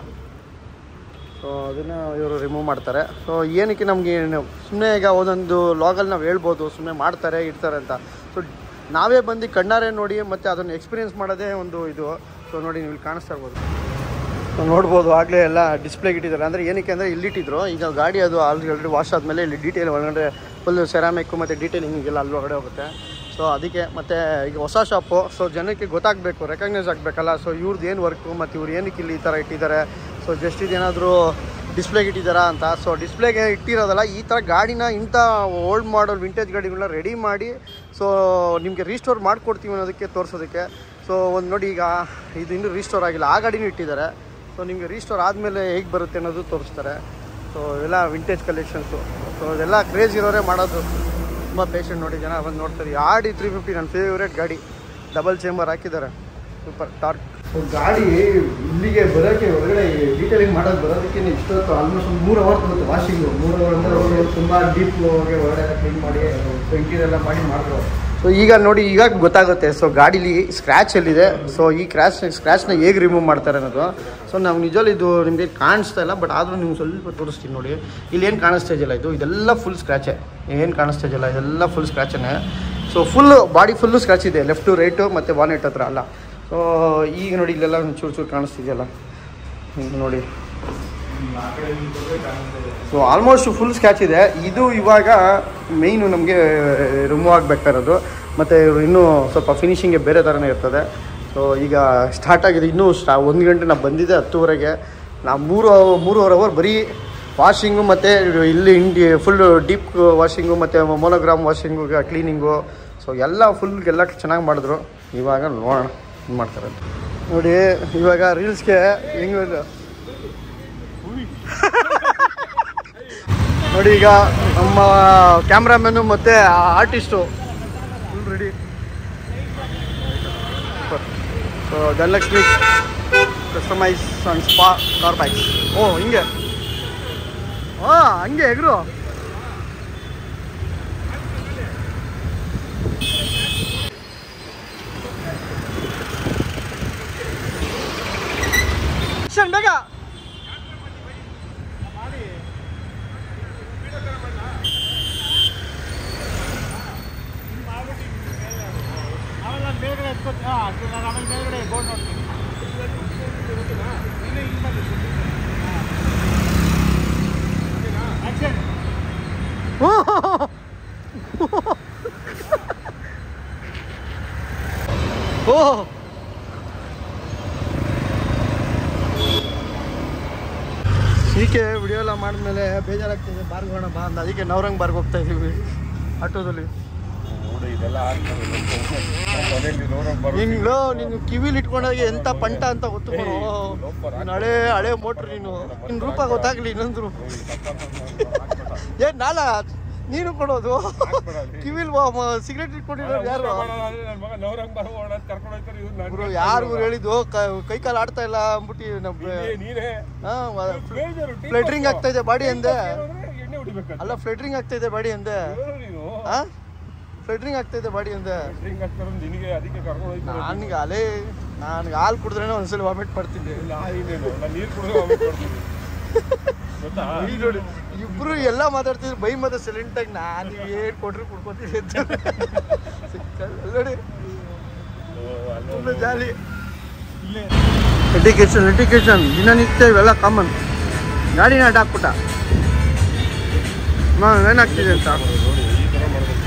ಸೊ ಅದನ್ನು ಇವರು ರಿಮೂವ್ ಮಾಡ್ತಾರೆ ಸೊ ಏನಕ್ಕೆ ನಮಗೆ ಸುಮ್ಮನೆ ಈಗ ಒಂದೊಂದು ಲಾಗಲ್ಲಿ ನಾವು ಹೇಳ್ಬೋದು ಸುಮ್ಮನೆ ಮಾಡ್ತಾರೆ ಇಡ್ತಾರೆ ಅಂತ ಸೊ ನಾವೇ ಬಂದು ಕಣ್ಣಾರೆ ನೋಡಿ ಮತ್ತು ಅದನ್ನು ಎಕ್ಸ್ಪೀರಿಯೆನ್ಸ್ ಮಾಡೋದೇ ಒಂದು ಇದು ಸೊ ನೋಡಿ ನೀವು ಇಲ್ಲಿ ಕಾಣಿಸ್ತಾ ಇರ್ಬೋದು ಸೊ ನೋಡ್ಬೋದು ಆಗಲೇ ಎಲ್ಲ ಡಿಸ್ಪ್ಲೇಗೆ ಇಟ್ಟಿದ್ದಾರೆ ಅಂದರೆ ಏನಕ್ಕೆ ಅಂದರೆ ಇಲ್ಲಿಟ್ಟಿದ್ರು ಈಗ ಗಾಡಿ ಅದು ಆಲ್ರೆಡಿ ಆಲ್ರೆಡಿ ವಾಶ್ ಆದಮೇಲೆ ಇಲ್ಲಿ ಡೀಟೇಲ್ ಒಳಗಡೆ ಫುಲ್ ಸೆರಾಮಿಕ್ಕು ಮತ್ತು ಡೀಟೇಲಿಂಗಿಗೆಲ್ಲ ಅಲ್ಲಿ ಒಳಗಡೆ ಹೋಗುತ್ತೆ ಸೊ ಅದಕ್ಕೆ ಮತ್ತು ಈಗ ಹೊಸ ಶಾಪು ಸೊ ಜನಕ್ಕೆ ಗೊತ್ತಾಗಬೇಕು ರೆಕಗ್ನೈಸ್ ಆಗಬೇಕಲ್ಲ ಸೊ ಇವ್ರದ್ದು ಏನು ವರ್ಕು ಮತ್ತು ಇವ್ರು ಏನಕ್ಕೆ ಇಲ್ಲಿ ಈ ಥರ ಇಟ್ಟಿದ್ದಾರೆ ಸೊ ಜಸ್ಟ್ ಇದೇನಾದರೂ ಡಿಸ್ಪ್ಲೇಗೆ ಇಟ್ಟಿದ್ದಾರಾ ಅಂತ ಸೊ ಡಿಸ್ಪ್ಲೇಗೆ ಇಟ್ಟಿರೋದಲ್ಲ ಈ ಥರ ಗಾಡಿನ ಇಂಥ ಓಲ್ಡ್ ಮಾಡಲ್ ವಿಂಟೇಜ್ ಗಾಡಿಗಳನ್ನ ರೆಡಿ ಮಾಡಿ ಸೊ ನಿಮಗೆ ರೀಸ್ಟೋರ್ ಮಾಡಿಕೊಡ್ತೀವಿ ಅನ್ನೋದಕ್ಕೆ ತೋರಿಸೋದಕ್ಕೆ ಸೊ ಒಂದು ನೋಡಿ ಈಗ ಇದು ಇನ್ನೂ ರೀಸ್ಟೋರ್ ಆಗಿಲ್ಲ ಆ ಗಾಡಿನೂ ಇಟ್ಟಿದ್ದಾರೆ ಸೊ ನಿಮಗೆ ರೀಸ್ಟೋರ್ ಆದಮೇಲೆ ಹೇಗೆ ಬರುತ್ತೆ ಅನ್ನೋದು ತೋರಿಸ್ತಾರೆ ಸೊ ಎಲ್ಲ ವಿಂಟೇಜ್ ಕಲೆಕ್ಷನ್ಸು ಸೊ ಅದೆಲ್ಲ ಕ್ರೇಜ್ ಇರೋರೇ ಮಾಡೋದು ತುಂಬ ಪೇಷಂಟ್ ನೋಡಿ ಜನ ಬಂದು ನೋಡ್ತಾರೆ ಆಡಿ ತ್ರೀ ಫಿಫ್ಟಿ ನನ್ನ ಫೇವ್ರೇಟ್ ಗಾಡಿ ಡಬಲ್ ಚೇಂಬರ್ ಹಾಕಿದ್ದಾರೆ ಸೂಪರ್ ಟಾರ್ಕ್ ಗಾಡಿ ಇಲ್ಲಿಗೆ ಬರೋಕ್ಕೆ ಹೊರಗಡೆ ಡೀಟೇಲಿಂಗ್ ಮಾಡೋದು ಬರೋದಕ್ಕೆ ಇಷ್ಟೊತ್ತು ಆಲ್ಮೋಸ್ಟ್ ಒಂದು ಮೂರು ಅವರ್ ಬರುತ್ತೆ ವಾಷಿಂಗು ಮೂರು ಅವರ್ ಅಂದರೆ ಅವರು ತುಂಬ ಡೀಪ್ ಹೋಗಿ ಹೊರಗಡೆ ಕ್ಲೀನ್ ಮಾಡಿ ಸೊ ಇಂಟೀರಿಯರ್ ಎಲ್ಲ ಮಾಡಿ ಮಾಡಿದ್ರು ಸೊ ಈಗ ನೋಡಿ ಈಗ ಗೊತ್ತಾಗುತ್ತೆ ಸೊ ಗಾಡೀಲಿ ಸ್ಕ್ರ್ಯಾಚ್ ಎಲ್ಲಿದೆ ಸೊ ಈ ಕ್ರ್ಯಾಚ್ ಸ್ಕ್ರ್ಯಾಚ್ನ ಹೇಗೆ ರಿಮೂವ್ ಮಾಡ್ತಾರೆ ಅನ್ನೋದು ಸೊ ನಾವು ನಿಜವಲ್ಲಿ ಇದು ನಿಮಗೆ ಕಾಣಿಸ್ತಾ ಇಲ್ಲ ಬಟ್ ಆದರೂ ನಿಮ್ಗೆ ಸ್ವಲ್ಪ ತೋರಿಸ್ತೀನಿ ನೋಡಿ ಇಲ್ಲಿ ಏನು ಕಾಣಿಸ್ತಾ ಇದೆಯಲ್ಲ ಇದು ಇದೆಲ್ಲ ಫುಲ್ ಸ್ಕ್ರ್ಯಾಚೆ ಏನು ಕಾಣಿಸ್ತಾ ಇದೆಯಲ್ಲ ಇದೆಲ್ಲ ಫುಲ್ ಸ್ಕ್ರ್ಯಾಚನೇ so full body full scratch ಇದೆ ಲೆಫ್ಟು ರೈಟು ಮತ್ತು ಬಾನೆಟ್ ಹತ್ರ ಅಲ್ಲ ಸೊ ಈಗ ನೋಡಿ ಇಲ್ಲೆಲ್ಲ ಒಂದ್ ಚೂರು ಚೂರು ಕಾಣಿಸ್ತಿದೆಯಲ್ಲ ಹಿಂಗೆ ನೋಡಿ ಸೊ ಆಲ್ಮೋಸ್ಟ್ ಫುಲ್ ಸ್ಕ್ಯಾಚ್ ಇದೆ ಇದು ಇವಾಗ ಮೇಯ್ನು ನಮಗೆ ರಿಮೂವ್ ಆಗಬೇಕಾಗಿರೋದು ಮತ್ತು ಇನ್ನೂ ಸ್ವಲ್ಪ ಫಿನಿಶಿಂಗ್ಗೆ ಬೇರೆ ಥರನೇ ಇರ್ತದೆ ಸೊ ಈಗ ಸ್ಟಾರ್ಟ್ ಆಗಿದೆ ಇನ್ನೂ ಸ್ಟಾ ಒಂದು ಗಂಟೆ ನಾವು ಬಂದಿದ್ದೆ ಹತ್ತುವರೆಗೆ ನಾವು ಮೂರು ಮೂರುವರೆ ಅವರ್ ಬರೀ ವಾಷಿಂಗು ಮತ್ತು ಇಲ್ಲಿ ಇಂಡಿ ಫುಲ್ ಡೀಪ್ ವಾಷಿಂಗು ಮತ್ತು ಮೊನೋಗ್ರಾಮ್ ವಾಷಿಂಗು ಕ್ಲೀನಿಂಗು ಸೊ ಎಲ್ಲ ಫುಲ್ ಎಲ್ಲ ಚೆನ್ನಾಗಿ ಮಾಡಿದ್ರು ಇವಾಗ ನೋಡೋಣ ಏನು ಮಾಡ್ತಾರೆ ಅಂತ ನೋಡಿ ಇವಾಗ ರೀಲ್ಸ್ಗೆ ಹೆಂಗೆ ನೋಡಿ ಈಗ ನಮ್ಮ ಕ್ಯಾಮ್ರಾಮನ್ನು ಮತ್ತು artist full ready so Dhanalakshmi customise on spa car bikes ಓ ಹಿಂಗೆ ಹಾಂ ಹಂಗೆ ಎಗ್ರು ಬೇಗ ಓ ಹೀಗೆ ವಿಡಿಯೋ ಎಲ್ಲ ಮಾಡಿದ್ಮೇಲೆ ಬೇಜಾರಾಗ್ತಿದೆ ಬಾರ್ಗೆ ಹೋಗೋಣ ಬಾ ಅಂತ ಅದಕ್ಕೆ ನವರಂಗ್ ಬಾರ್ಗೆ ಹೋಗ್ತಾ ಇದ್ದೀವಿ ಆಟೋದಲ್ಲಿ ಬಿಡು ಇದೆಲ್ಲ ಆಗ್ತದೆ ನಮ್ಮ ಮನೆಯಲ್ಲಿ ನೋಡೋಕೆ ಬರೋ ನೀನು ನೀನು ಕಿವಿಲಿ ಇಟ್ಕೊಂಡಾಗ ಎಂತ ಪಂಟ ಅಂತ ಗೊತ್ತು ಕಣೋ. ನೀನ್ ಹಳೆ ಹಳೆ ಮೋಟ್ರ್ ನೀನು ನಿನ್ ರೂಪ ಗೊತ್ತಾಗ್ಲಿ ಇನ್ನೊಂದು ರೂಪ ಏನ್ ನಾಲ ನೀನು ಕೊಡೋದು ಕಿವಿಲ್ ಸಿಗರೇಟ್ ಇಟ್ಕೊಂಡಿರೋರು ಯಾರು ನನ್ನ ಮಗ ನವರಂಗ್ ಬರೋ ಓಡೋದು ಕರ್ಕೊಂಡು ಹೋಗ್ತಾರೆ ಇವ್ರು ನನ್ನ ಗುರು ಯಾರು ಗುರು ಹೇಳಿದ್ದು ಕೈ ಕಾಲು ಆಡ್ತಾ ಇಲ್ಲ ಅಂದ್ಬಿಟ್ಟು ನಮ್ಮ ನೀನೇ- ನೀನೇ ಬೇಜಾರು, ಟೀ ಫ್ಲಡ್ರಿಂಗ್ ಆಗ್ತಾ ಇದೆ ಬಾಡಿ ಅಂದೆ ಅಂದ್ರೆ ಎಣ್ಣೆ ಹೊಡಿಬೇಕಂತ ಅಲ್ಲ ಫ್ಲಡ್ರಿಂಗ್ ಆಗ್ತಾ ಇದೆ ಬಾಡಿ ಅಂದೆ ಏನು ನೀನು ಆ ಫ್ಲಡ್ರಿಂಗ್ ಆಗ್ತಾ ಇದೆ ಬಾಡಿ ಅಂದೆ ಡ್ರಿಂಕ್ ಹಾಕ್ತಾರೆ ನಿನಗೆ ಅದಕ್ಕೆ ಕರ್ಕೊಂಡು ಹೋಗ್ತಾರೆ ನನಗೆ ಅಲೇ ನನಗೆ ಹಾಲು ಕುಡಿದ್ರೇನೆ ಒಂದ್ಸಲ ವಾಮಿಟ್ ಮಾಡ್ತಿದ್ದೆ ಇಲ್ಲ ಇನ್ನೇನು ನಾನು ನೀರು ಕುಡಿದು ವಾಮಿಟ್ ಮಾಡ್ತೀನಿ ಗೊತ್ತಾ ಈಗ ನೋಡಿ ಇಬ್ರು ಎಲ್ಲ ಮಾತಾಡ್ತಿದ್ರು ಬೈ ಮತ್ತೆ ಸೈಲೆಂಟ್ ಆಗಿ ನಾನು ಏನ್ ಕೊಟ್ರು ಕುಡ್ಕೊತೀನಿ ಅಂತ ಸಿಕ್ಕಲ್ಲ ನೋಡಿ ಫುಲ್ ಜಾಲಿ ಎಡ್ಯುಕೇಶನ್ ಎಡ್ಯುಕೇಶನ್ ದಿನನಿತ್ಯ ಇವೆಲ್ಲ ಕಾಮನ್ ಗಾಡಿನ ಅಡ್ಡ ಹಾಕ್ಬಿಟ್ಟ ಹಾಂ ಏನಾಗ್ತಿದೆ ಅಂತ ನೋಡಿ ಈ ಥರ ಮಾಡ್ಬೇಕು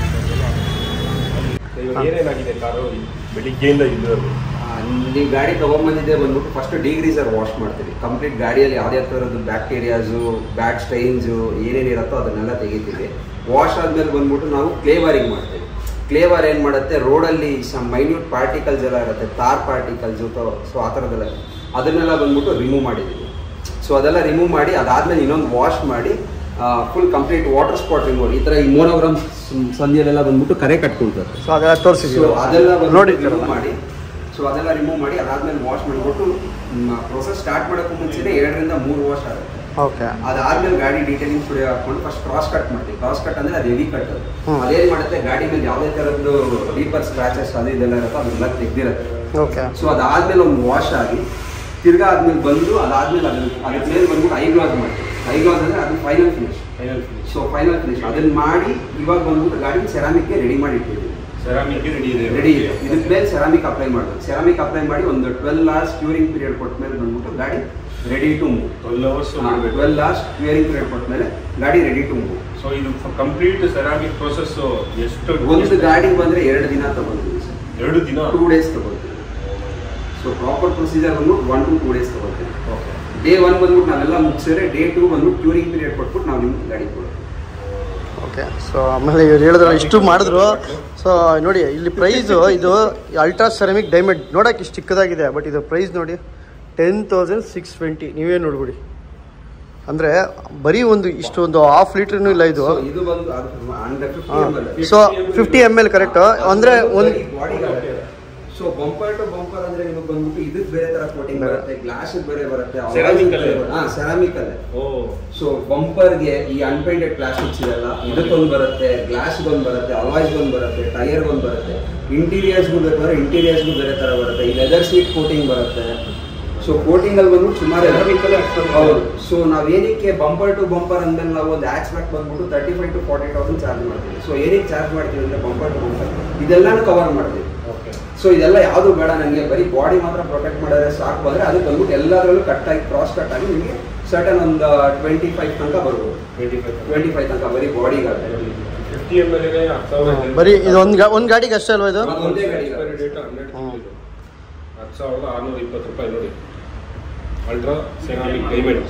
ಇವಾಗ ಏನೇನಾಗಿದೆ ಕಾರು ಬೆಳಿಗ್ಗೆಯಿಂದ ಇಲ್ಲಿವರೆಗೂ ನೀವು ಗಾಡಿ ತೊಗೊಂಬಂದಿದ್ದೆ ಬಂದ್ಬಿಟ್ಟು ಫಸ್ಟ್ ಡಿಗ್ರೀಸರ್ ವಾಶ್ ಮಾಡ್ತೀವಿ ಕಂಪ್ಲೀಟ್ ಗಾಡಿಯಲ್ಲಿ ಯಾವುದೇ ಥರದ್ದು ಬ್ಯಾಕ್ಟೀರಿಯಾಸು ಬ್ಯಾಡ್ ಸ್ಟೈನ್ಸು ಏನೇನಿರುತ್ತೋ ಅದನ್ನೆಲ್ಲ ತೆಗಿತೀವಿ ವಾಶ್ ಆದ್ಮೇಲೆ ಬಂದ್ಬಿಟ್ಟು ನಾವು ಕ್ಲೇವರಿಂಗ್ ಮಾಡ್ತೀವಿ ಕ್ಲೇವರ್ ಏನು ಮಾಡುತ್ತೆ ರೋಡಲ್ಲಿ ಸಮ್ ಮೈನ್ಯೂಟ್ ಪಾರ್ಟಿಕಲ್ಸ್ ಎಲ್ಲ ಇರುತ್ತೆ ತಾರ್ ಪಾರ್ಟಿಕಲ್ಸು ಸೊ ಆ ಥರದ್ದೆಲ್ಲ ಅದನ್ನೆಲ್ಲ ಬಂದ್ಬಿಟ್ಟು ರಿಮೂವ್ ಮಾಡಿದ್ದೀವಿ ಸೊ ಅದೆಲ್ಲ ರಿಮೂವ್ ಮಾಡಿ ಅದಾದ್ಮೇಲೆ ಇನ್ನೊಂದು ವಾಶ್ ಮಾಡಿ full complete water spot remove ಈ ಥರ ಈ ಮೋನೋಗ್ರಾಮ್ ಸಂಧಿಯಲ್ಲೆಲ್ಲ ಬಂದ್ಬಿಟ್ಟು ಕರೆ ಕಟ್ಕೊಳ್ತಾರೆ ಸೊ ಅದೆಲ್ಲ ಸೊ ತೋರಿಸಿದ್ವಿ ಅದೆಲ್ಲ ಬಂದು ನೋಡಿದ್ದೀರಲ್ಲ remove ಮಾಡಿ ಸೊ ಅದೆಲ್ಲ ರಿಮೂವ್ ಮಾಡಿ ಅದಾದ್ಮೇಲೆ ವಾಶ್ ಮಾಡಿಬಿಟ್ಟು ಪ್ರೊಸೆಸ್ ಸ್ಟಾರ್ಟ್ ಮಾಡೋಕ್ಕೂ ಮುಂಚೆನೆ ಎರಡರಿಂದ ಮೂರು ವಾಶ್ ಆಗುತ್ತೆ ಓಕೆ ಅದಾದ್ಮೇಲೆ ಗಾಡಿ ಡೀಟೇಲಿಂಗ್ ಸ್ಟುಡಿಯೋ ಹಾಕೊಂಡು ಫಸ್ಟ್ ಕ್ರಾಸ್ ಕಟ್ ಮಾಡ್ತೀವಿ ಕ್ರಾಸ್ ಕಟ್ ಅಂದ್ರೆ ಅದು ಹೆವಿ ಕಟ್ ಅದು ಹ್ಮ್. ಅದೇನ್ ಮಾಡುತ್ತೆ ಗಾಡಿ ಮೇಲೆ ಯಾವುದೇ ತರದ್ದು ಡೀಪರ್ ಸ್ಕ್ರಾಚಸ್ ಅದು ಇದೆಲ್ಲ ಇರುತ್ತೋ ಅದನ್ನೆಲ್ಲ ತೆಗ್ದಿರುತ್ತೆ ಓಕೆ ಸೊ ಅದಾದ್ಮೇಲೆ ಒಂದು ವಾಶ್ ಆಗಿ ತಿರ್ಗಾ ಆದ್ಮೇಲೆ ಬಂದು ಅದಾದ್ಮೇಲೆ ಅದ್ರ ಅದ್ರ ಮೇಲೆ ಬಂದ್ಬಿಟ್ಟು ಐ ಗ್ಲಾಸ್ ಮಾಡ್ತೀವಿ ಐ ಗ್ಲಾಸ್ ಅಂದ್ರೆ ಅದು final finish final finish so final finish ಅದನ್ನ ಮಾಡಿ ಇವಾಗ ಬಂದ್ಬಿಟ್ಟು ಗಾಡಿ ಸೆರಾಮಿಕ್ಗೆ ರೆಡಿ ಮಾಡಿ ಇಟ್ಟಿದ್ದೀವಿ ಸೆರಾಮಿಕ್ ರೆಡಿ ಇದೆ ರೆಡಿ ಇದೆ ಇದಕ್ಕೆ ಮೇಲೆ ಸೆರಾಮಿಕ್ ಅಪ್ಲೈ ಮಾಡಬೇಕು ಸೆರಾಮಿಕ್ ಅಪ್ಲೈ ಮಾಡಿ ಒಂದು ಟ್ವೆಲ್ ಅವರ್ಸ್ ಕ್ಯೂರಿಂಗ್ ಪೀರಿಯಡ್ ಕೊಟ್ಟ ಮೇಲೆ ಬಂದ್ಬಿಟ್ಟು ಗಾಡಿ ready to move twelve hours ಮಾಡಬೇಕು ಟ್ವೆಲ್ ಅವರ್ಸ್ ಕ್ಯೂರಿಂಗ್ ಪೀರಿಯಡ್ ಕೊಟ್ಟ ಮೇಲೆ ಗಾಡಿ ರೆಡಿ ಟು ಮೂವ್ ಸೊ ಇದು ಕಂಪ್ಲೀಟ್ ಸೆರಾಮಿಕ್ ಪ್ರೊಸೆಸ್ ಎಷ್ಟು ಒಂದು ಗಾಡಿ ಬಂದ್ರೆ ಎರಡು ದಿನ ತಗೊಳ್ತೀವಿ ಸರ್ ಎರಡು ದಿನ ಟೂ ಡೇಸ್ ತಗೊಳ್ತೀವಿ ಸೊ ಪ್ರಾಪರ್ ಪ್ರೊಸೀಜರ್ ಬಂದ್ಬಿಟ್ಟು ಒನ್ ಟು ಟೂ ಡೇಸ್ ತಗೊಳ್ತೀವಿ ಓಕೆ ಡೇ ಒನ್ ಬಂದ್ಬಿಟ್ಟು ನಾವೆಲ್ಲ ಮುಗಿಸಿದ್ರೆ ಡೇ ಟೂ ಬಂದ್ಬಿಟ್ಟು ಕ್ಯೂರಿಂಗ್ ಪೀರಿಯಡ್ ಕೊಟ್ಬಿಟ್ಟು ನಾವು ನಿಮ್ಗೆ ಗಾಡಿ ಕೊಡ್ತೀವಿ ಓಕೆ ಸೊ ಆಮೇಲೆ ಇವ್ರು ಹೇಳಿದ್ರು ಇಷ್ಟು ಮಾಡಿದ್ರು ಸೊ ನೋಡಿ ಇಲ್ಲಿ ಪ್ರೈಸು ಇದು ಅಲ್ಟ್ರಾ ಸೆರಮಿಕ್ ಡೈಮಂಡ್ ನೋಡೋಕೆ ಇಷ್ಟು ಚಿಕ್ಕದಾಗಿದೆ ಬಟ್ ಇದು ಪ್ರೈಸ್ ನೋಡಿ ಟೆನ್ ತೌಸಂಡ್ ಸಿಕ್ಸ್ ಟ್ವೆಂಟಿ ನೀವೇ ನೋಡ್ಬಿಡಿ ಅಂದರೆ ಬರೀ ಒಂದು ಇಷ್ಟು ಒಂದು ಹಾಫ್ ಲೀಟ್ರ್ನೂ ಇಲ್ಲ ಇದು So, ಇದು ಬಂದು under fifty so fifty M L correct ಅಂದರೆ ಒಂದು ಸೊ ಬಂಪರ್ ಟು ಬಂಪರ್ ಅಂದ್ರೆ ನಿಮಗೆ ಬಂದ್ಬಿಟ್ಟು ಇದಕ್ಕೆ ಬೇರೆ ತರ ಕೋಟಿಂಗ್ ಬೇರೆ. ಬರುತ್ತೆ ಗ್ಲಾಸ್ ಬೇರೆ ಬರುತ್ತೆ Ceramic ಅಲ್ಲೇ? ಹಾ ಸೆರಾಮಿಕ್ ಅಲ್ಲೇ ಓ ಸೊ ಬಂಪರ್ಗೆ ಈ ಅನ್ಪೇಂಟೆಡ್ ಪ್ಲಾಸ್ಟಿಕ್ಸ್ ಇದೆಲ್ಲ ಇದಕ್ಕೊಂದು ಬರುತ್ತೆ ಗ್ಲಾಸ್ ಒಂದು ಬರುತ್ತೆ ಅವಾಯ್ಸ್ ಒಂದು ಬರುತ್ತೆ ಟೈರ್ ಒಂದು ಬರುತ್ತೆ ಇಂಟೀರಿಯರ್ಸ್ಗೂ ಬೇಕಾದ್ರೆ ಇಂಟೀರಿಯರ್ಸ್ಗೂ ಬೇರೆ ತರ ಬರುತ್ತೆ ಈ ಲೆದರ್ ಸೀಟ್ ಕೋಟಿಂಗ್ ಬರುತ್ತೆ ಸೊ ಕೋಟಿಂಗ್ ಅಲ್ಲಿ ಬಂದ್ಬಿಟ್ಟು ಸುಮಾರು Ceramic ಅಲ್ಲೇ ಅಷ್ಟೊಂದು ಹೌದು ಸೊ ನಾವ್ ಏನಕ್ಕೆ ಬಂಪರ್ ಟು ಬಂಪರ್ ಅಂದ್ಮೇಲೆ ನಾವು ಒಂದು ಆಕ್ಸ್ ಬ್ಯಾಕ್ ಬಂದ್ಬಿಟ್ಟು thirty five to forty thousand charge ಮಾಡ್ತೀವಿ ಸೊ ಏನಕ್ಕೆ ಚಾರ್ಜ್ ಮಾಡ್ತೀವಿ ಅಂದ್ರೆ ಬಂಪರ್ ಟು ಬಂಪರ್ ಇದೆಲ್ಲಾನು ಕವರ್ ಮಾಡ್ತೀವಿ ಓಕೆ ಸೊ ಇದೆಲ್ಲ ಯಾವುದು ಬೇಡ ನನಗೆ ಬರೀ ಬಾಡಿ ಮಾತ್ರ ಪ್ರೊಟೆಕ್ಟ್ ಮಾಡಿದ್ರೆ ಸಾಕು ಅಂದ್ರೆ ಅದು ಬಂದ್ಬಿಟ್ಟು ಎಲ್ಲದರಲ್ಲೂ ಕಟ್ ಆಗಿ ಕ್ರಾಸ್ ಕಟ್ ಆಗಿ ನಿಮಗೆ ಸರ್ಟನ್ ಒಂದು ಟ್ವೆಂಟಿ ಫೈವ್ ತನಕ ಬರ್ಬೋದು ಟ್ವೆಂಟಿ ಫೈವ್ ಟ್ವೆಂಟಿ ಫೈವ್ ತನಕ ಬರೀ ಬಾಡಿಗಾದ್ರೆ ಫಿಫ್ಟಿ ಎಮ್ ಎಲ್ ಹತ್ತು ಸಾವಿರ ಬರೀ ಇದು ಒಂದು ಗಾ ಒಂದು ಗಾಡಿಗೆ ಅಷ್ಟೇ ಅಲ್ವಾ ಇದು ಅದು ಒಂದೇ ಗಾಡಿ ಡೇಟಾ ಹನ್ನೆರಡು ಹ್ಮ್. ತಿಂಗಳು ಹತ್ತು ಸಾವಿರದ ಆರುನೂರ ಇಪ್ಪತ್ತು ರೂಪಾಯಿ ನೋಡಿ ಅಲ್ಟ್ರಾ ಸೆರಾಮಿಕ್ ಡೈಮಂಡ್